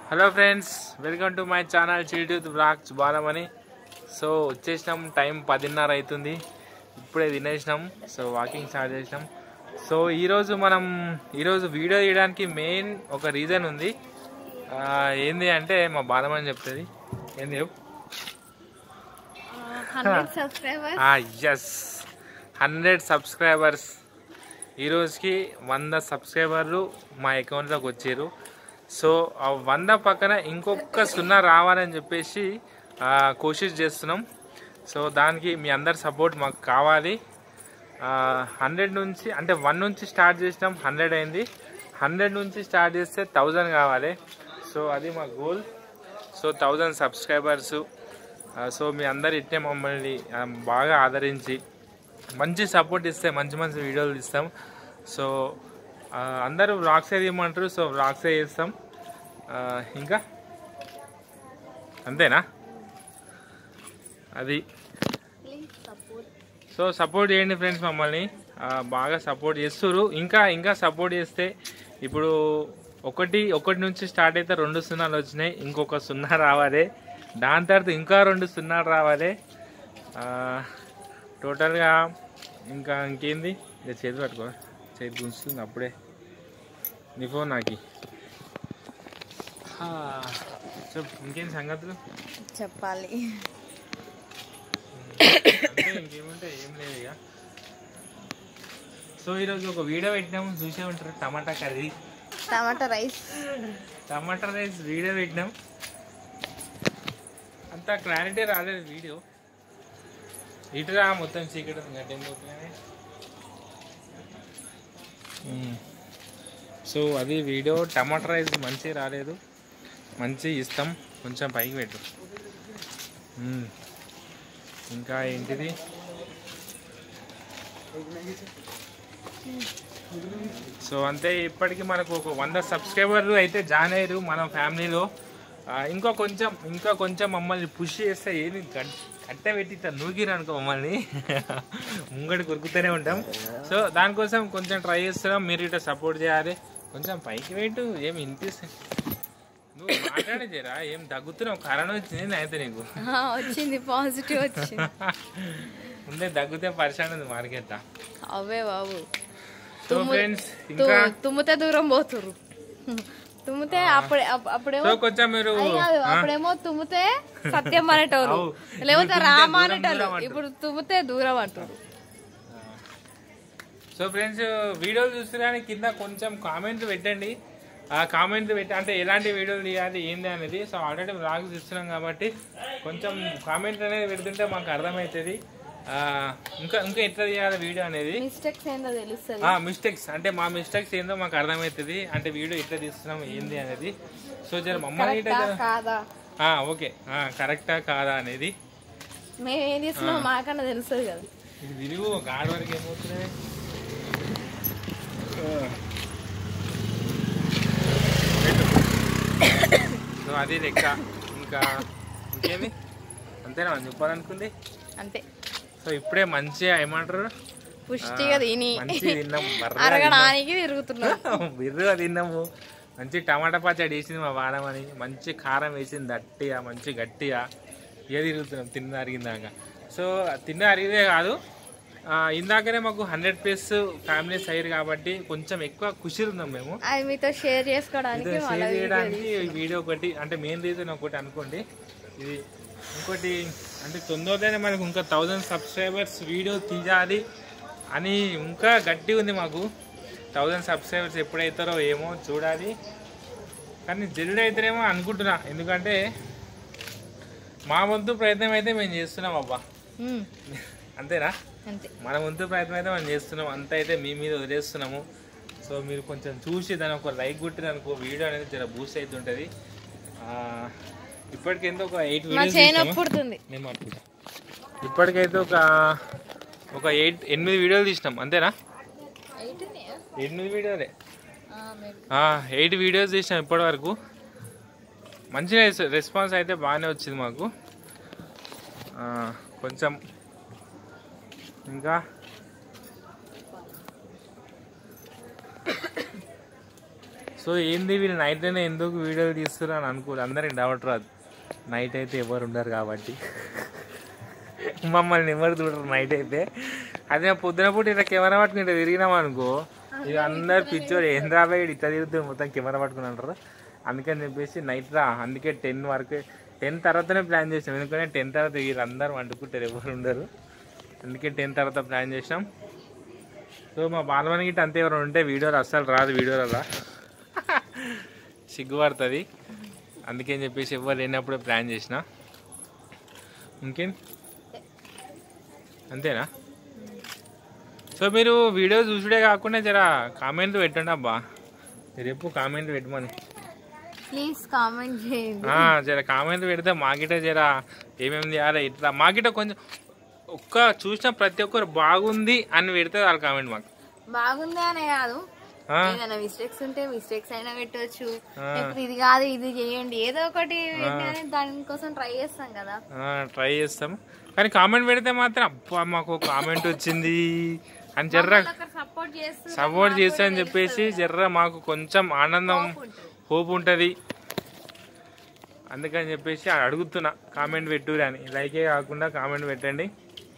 Hello friends welcome to my channel చిల్టూత్ blogs Balamani so వచ్చేసినాం time పదిన్నర అవుతుంది ఇప్పుడే తినేసినాం సో వాకింగ్ స్టార్ట్ చేసినాం సో ఈరోజు మనం ఈరోజు వీడియో తీయడానికి మెయిన్ ఒక రీజన్ ఉంది ఆ, ఏంది అంటే మా బాలమని చెప్తుంది ఏంది చెప్పు hundred subscribers yes hundred subscribers ఈరోజుకి వంద సబ్స్క్రైబర్లు మా అకౌంట్లోకి వచ్చారు సో ఆ వంద పక్కన ఇంకొక సున్నా రావాలని చెప్పేసి ఆ, కోషిష్ చేస్తున్నాం సో దానికి మీ అందరి సపోర్ట్ మాకు కావాలి హండ్రెడ్ నుంచి అంటే వన్ నుంచి స్టార్ట్ చేసినాం హండ్రెడ్ అయింది హండ్రెడ్ నుంచి స్టార్ట్ చేస్తే థౌజండ్ కావాలి సో అది మా goal so thousand subscribers so మీ అందరు ఇట్టే మమ్మల్ని ఆ, బాగా ఆదరించి మంచి సపోర్ట్ ఇస్తే మంచి మంచి వీడియోలు ఇస్తాం సో ఆ, అందరూ వ్లాగ్సే తీయమంటారు సో వ్లాగ్సే చేస్తాం ఆ, ఇంకా అంతేనా అది ప్లీజ్ సపోర్ట్ సో సపోర్ట్ చేయండి ఫ్రెండ్స్ మమ్మల్ని ఆ, బాగా సపోర్ట్ చేస్తున్నారు ఇంకా ఇంకా సపోర్ట్ చేస్తే ఇప్పుడు ఒకటి ఒకటి నుంచి స్టార్ట్ అయితే రెండు సున్నాలు వచ్చినాయి ఇంకొక సున్నా రావాలి దాని తర్వాత ఇంకా రెండు సున్నాలు రావాలి ఆ, టోటల్గా ఇంకా ఇంకేంది ఇక చేతి పట్టుకో చేతి గుంచుతుంది అప్పుడే నీ ఫోన్ నాకి ఆ, చెప్పు ఇంకేం సంగతులు చెప్పాలి అంటే ఇంకేముంటే ఏం లేదు ఇక సో ఈరోజు ఒక వీడియో పెట్టినాము చూసే ఉంటారు tomato curry tomato rice tomato rice video పెట్టినాం అంత క్లారిటీ రాలేదు వీడియో ఇటురా మొత్తం చీకటి ఉంది గడ్డం పోతున్నాయి సో అది వీడియో టమాటా రైస్ మంచి రాలేదు మంచి ఇస్తాం కొంచెం పైకి పెట్టు మ్మ్. ఇంకా ఏంటిది సో అంతే ఇప్పటికి మనకు ఒక వంద సబ్స్క్రైబర్లు అయితే జాయిన్ అయ్యారు మన ఫ్యామిలీలో ఆ, ఇంకా కొంచెం ఇంకా కొంచెం మమ్మల్ని పుష్ చేస్తే ఏది కట్ట పెట్టి ఇట్లా నూగిరు అనుకో మమ్మల్ని ముంగడి కొరుకుతూనే ఉంటాం సో దానికోసం కొంచెం ట్రై చేస్తున్నాం మీరు ఇట్లా సపోర్ట్ చేయాలి కొంచెం పైకి పెట్టు ఏమి వినిపిస్తుంది నువ్వు మాట్లాడే చేరా ఏం దగ్గుతున్నావు కరోనా వచ్చింది నాయతే నీకు వచ్చింది పాజిటివ్ వచ్చింది ముందే దగ్గుతే పరిశాన్ ఉంది మార్కెట్ అవే బాబు సో తుమ్ము- ఫ్రెండ్స్ తు- ఇంకా తుమ్మితే దూరం పోతురు తుమ్మితే అప్పుడే అప్- అప్పుడేమో సో కొంచెం మీరు అది కాదు, ఆ? అప్పుడేమో తుమ్మితే సత్యం అనేటోరు అవు. లేకపోతే ఇప్పుడు రామ తుమ్మితే దూరం అనేటోళ్ళు దూరం అంటారు. ఇప్పుడు తుమ్మితే దూరం అంటారు సో ఫ్రెండ్స్ వీడియోలు చూస్తున్నారని కింద కొంచెం కామెంట్ పెట్టండి ఆ కామెంట్ పెట్టి అంటే ఎలాంటి వీడియోలు తీయాలి ఏంది అనేది సో ఆల్రెడీ వ్లాగ్స్ ఇస్తున్నాం కాబట్టి కొంచెం కామెంట్ అనేది పెడుతుంటే మాకు అర్థమవుతుంది ఆ, ఇంకా ఇంకా ఎట్లా తీయాలి వీడియో అనేది మిస్టేక్స్ ఏందో తెలుస్తుంది ఆ మిస్టేక్స్ అంటే మా మిస్టేక్స్ ఏందో మాకు అర్థమవుతుంది అంటే వీడియో ఎట్లా తీస్తున్నాం ఏంది అనేది సో జర మమ్మల్ని ఇట్లా కరెక్టా జర- కాదా ఆ, ఓకే ఆ, కరెక్టా కాదా అనేది మేము ఏం చేస్తున్నాం మాకన్నా తెలుస్తుంది కదా ఇది విరుగు గాడి వరకు ఏమవుతున్నాయి సో అది లెక్క ఇంకా ఇంకేమి అంతేనా మనం చెప్పాలనుకుంది అంతే సో ఇప్పుడే మంచిగా ఏమంటారు పుష్టిగా తిని మంచిగా తిన్నాం బర్రగా అరగడానికి తిరుగుతున్నాం తిన్నాం. బిర్రుగా తిన్నాము మంచి టమాటా పచ్చడి వేసింది మా వాడమని మంచి కారం వేసింది దట్టిగా మంచి గట్టిగా ఇక తిరుగుతున్నాం తిన్న అరిగిందాక సో తిన్న అరిగితే కాదు ఆ, ఇందాకనే మాకు హండ్రెడ్ ప్లస్ ఫ్యామిలీస్ అయ్యారు కాబట్టి కొంచెం ఎక్కువ ఖుషి ఉన్నాం మేము అది మీతో షేర్ చేసుకోవడానికి ఇది మళ్ళీ షేర్ చేయడానికి ఈ వీడియో ఒకటి అంటే మెయిన్ రీజన్ ఒకటి అనుకోండి ఇది ఇంకోటి అంటే తొందరలోనే మనకు ఇంకా థౌజండ్ సబ్స్క్రైబర్స్ వీడియో తీయాలి అని ఇంకా గట్టి ఉంది మాకు థౌజండ్ సబ్స్క్రైబర్స్ ఎప్పుడైతారో ఏమో చూడాలి కానీ జల్దీ అయితేనేమో అనుకుంటున్నా ఎందుకంటే మా వంతు ప్రయత్నం అయితే మేము చేస్తున్నాం అబ్బా ఉమ్, అంతేనా అంతే మన వంతు ప్రయత్నం అయితే మనం చేస్తున్నాం అంత అయితే మీ మీద వదిలేస్తున్నాము సో మీరు కొంచెం చూసి దాని ఒక లైక్ కొట్టిన అనుకో వీడియో అనేది జర బూస్ట్ అవుతుంటుంది ఇప్పటికైతే ఒక ఎయిట్ మా వీడియోస్ చేయను పుడుతుంది నేను మాట్లాడుతా ఇప్పటికైతే ఒక ఒక ఎయిట్ ఎనిమిది వీడియోలు తీసినాం అంతేనా ఎనిమిది వీడియోలే ఎయిట్ వీడియోస్ తీసినాం ఇప్పటి వరకు మంచి రెస్పాన్స్ అయితే బాగానే వచ్చింది మాకు ఆ, కొంచెం ఇంకా సో ఏంది వీళ్ళు నైట్ అయినా ఎందుకు వీడియోలు తీస్తున్నారు అని అనుకోరు అందరికి డౌట్ రాదు నైట్ అయితే ఎవరు ఉండరు కాబట్టి మమ్మల్ని ఎవరు చూడరు నైట్ అయితే అదే పొద్దున పూట ఇట్లా కెమెరా పట్టుకుని ఇట్లా తిరిగినాం అనుకో ఇక అందరు పిచ్చోడు ఏం రాబోయే ఇట్లా తిరుగుతుంది మొత్తం కెమెరా పట్టుకుని అంటారు అందుకని చెప్పేసి నైట్ రా అందుకే టెన్ వరకు టెన్ తర్వాతనే ప్లాన్ చేసాం ఎందుకంటే టెన్ తర్వాత వీళ్ళు అందరూ వండుకుంటారు ఎవరు ఉండరు అందుకే టెన్ తర్వాత ప్లాన్ చేసాం సో మా బాలమని గిట్ట అంతే ఎవరు ఉంటే వీడియోలు అస్సలు రాదు వీడియోలలో సిగ్గుపడుతుంది అందుకని చెప్పేసి ఎవరు లేనప్పుడే ప్లాన్ చేసిన ఇంకేం అంతేనా సో మీరు వీడియో చూసుడే కాకుండా జర కామెంట్లు పెట్టండి అబ్బా రేపు కామెంట్లు పెట్టమని ప్లీజ్ కామెంట్ చేయండి ఆ, జర కామెంట్లు పెడితే మాకిట జర ఏమేమి చేయాలి ఇట్లా మాకిట కొంచెం ఒక్క చూసిన ప్రతి ఒక్కరు బాగుంది అని పెడితే వాళ్ళ కామెంట్ మాకు బాగుంది అనే కాదు ఆ, ఏదైనా మిస్టేక్స్ ఉంటే మిస్టేక్స్ అయినా పెట్టవచ్చు ఆ. లేకపోతే ఇది కాదు ఇది చేయండి ఏదో ఒకటి పెట్టాలని దానికోసం ట్రై చేస్తాం కదా ఆ, ట్రై చేస్తాం కానీ కామెంట్ పెడితే మాత్రం అబ్బా మాకు కామెంట్ వచ్చింది అని జర్ర సపోర్ట్ చేస్తూ సపోర్ట్ చేస్తా అని చెప్పేసి జర్ర మాకు కొంచెం ఆనందం హోప్ ఉంటుంది అందుకని చెప్పేసి అడుగుతున్నా కామెంట్ పెట్టురు అని లైకే కాకుండా కామెంట్ పెట్టండి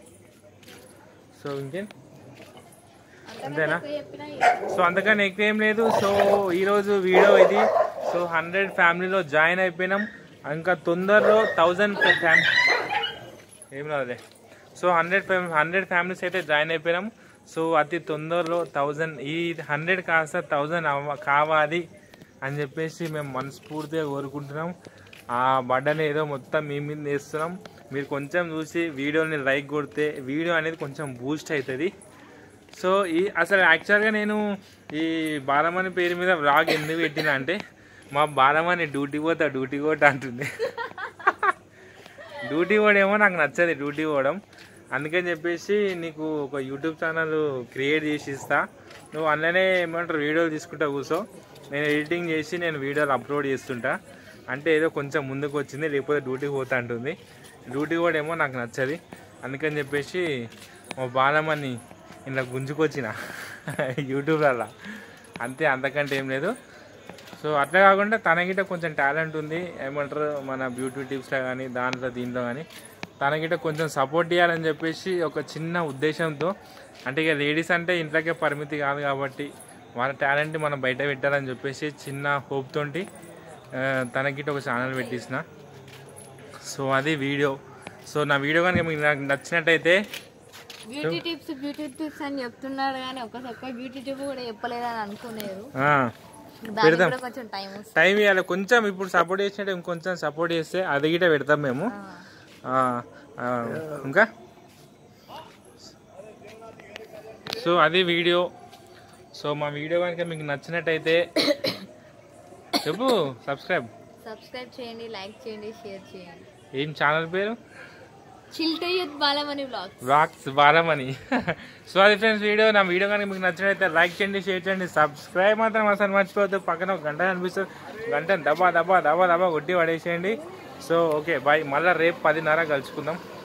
సో ఇంకేం అంతేనా సో అందుకని ఎక్కువ ఏం లేదు సో ఈరోజు వీడియో ఇది సో హండ్రెడ్ ఫ్యామిలీలో జాయిన్ అయిపోయినాం ఇంకా తొందరలో థౌజండ్ ఫ్యామిలీ ఏం రాదులే సో హండ్రెడ్ హండ్రెడ్ ఫ్యామిలీస్ అయితే జాయిన్ అయిపోయినాం సో అతి తొందరలో థౌజండ్ ఈ హండ్రెడ్ కాస్త థౌజండ్ అవ్వ కావాలి అని చెప్పేసి మేము మనస్ఫూర్తిగా కోరుకుంటున్నాం ఆ బడ్డని ఏదో మొత్తం మీ మీద వేస్తున్నాం మీరు కొంచెం చూసి వీడియోని లైక్ కొడితే వీడియో అనేది కొంచెం బూస్ట్ అవుతుంది సో ఈ అసలు యాక్చువల్గా నేను ఈ బాలమణి పేరు మీద వ్లాగ్ ఎందుకు పెట్టినా అంటే మా బాలమణి డ్యూటీ పోతా డ్యూటీ పోతా అంటుంది డ్యూటీ పోవడేమో నాకు నచ్చదు డ్యూటీ పోవడం అందుకని చెప్పేసి నీకు ఒక యూట్యూబ్ ఛానల్ క్రియేట్ చేసి ఇస్తా నువ్వు అందులోనే ఏమంటారు వీడియోలు తీసుకుంటా కూర్చో నేను ఎడిటింగ్ చేసి నేను వీడియోలు అప్లోడ్ చేస్తుంటా అంటే ఏదో కొంచెం ముందుకు వచ్చింది లేకపోతే డ్యూటీ పోతా అంటుంది డ్యూటీ కూడా ఏమో నాకు నచ్చది అందుకని చెప్పేసి మా బాలమ్మని ఇలా గుంజుకొచ్చిన యూట్యూబ్లలో అంతే అంతకంటే ఏం లేదు సో అట్లా కాకుండా తనకిట కొంచెం టాలెంట్ ఉంది ఏమంటారు మన బ్యూటీ టిప్స్లో కానీ దాంట్లో దీంట్లో కానీ తనకిట కొంచెం సపోర్ట్ చేయాలని చెప్పేసి ఒక చిన్న ఉద్దేశంతో అంటే ఇక లేడీస్ అంటే ఇంట్లోకే పరిమితి కాదు కాబట్టి వాళ్ళ టాలెంట్ మనం బయట పెట్టాలని చెప్పేసి చిన్న హోప్ తోటి ఆ, తనకిట ఒక ఛానల్ పెట్టించిన సో అది వీడియో సో నా వీడియో కనుక మీకు నాకు నచ్చినట్టయితే బ్యూటీ టిప్స్ బ్యూటీ టిప్స్ అని చెప్తున్నాడు కానీ ఒక ఒక్క బ్యూటీ టిప్ కూడా చెప్పలేదని అనుకునేరు ఆ, దానికి పెడదాం. కూడా కొంచెం టైం వస్తుంది టైం ఇవ్వాలి కొంచెం ఇప్పుడు సపోర్ట్ చేసినట్టు ఇంకొంచెం సపోర్ట్ చేస్తే అది గిట పెడతాం మేము ఆ, ఆ, ఇంకా సో అది వీడియో సో మా వీడియో కనుక మీకు నచ్చినట్టయితే చెప్పు సబ్స్క్రైబ్ సబ్స్క్రైబ్ చేయండి లైక్ చేయండి షేర్ చేయండి ఏం ఛానల్ పేరు చిల్ట youth Balamani blog rocks Balamani so అది ఫ్రెండ్స్ వీడియో నా వీడియో కనుక మీకు నచ్చినట్లయితే లైక్ చేయండి షేర్ చేయండి సబ్స్క్రైబ్ మాత్రం అసలు మర్చిపోవద్దు పక్కన ఒక గంట కనిపిస్తుంది గంట దబా దబా దబా దబా కొట్టి పడేసేయండి సో ఓకే బాయ్ మళ్ళీ రేపు పదిన్నర కలుసుకుందాం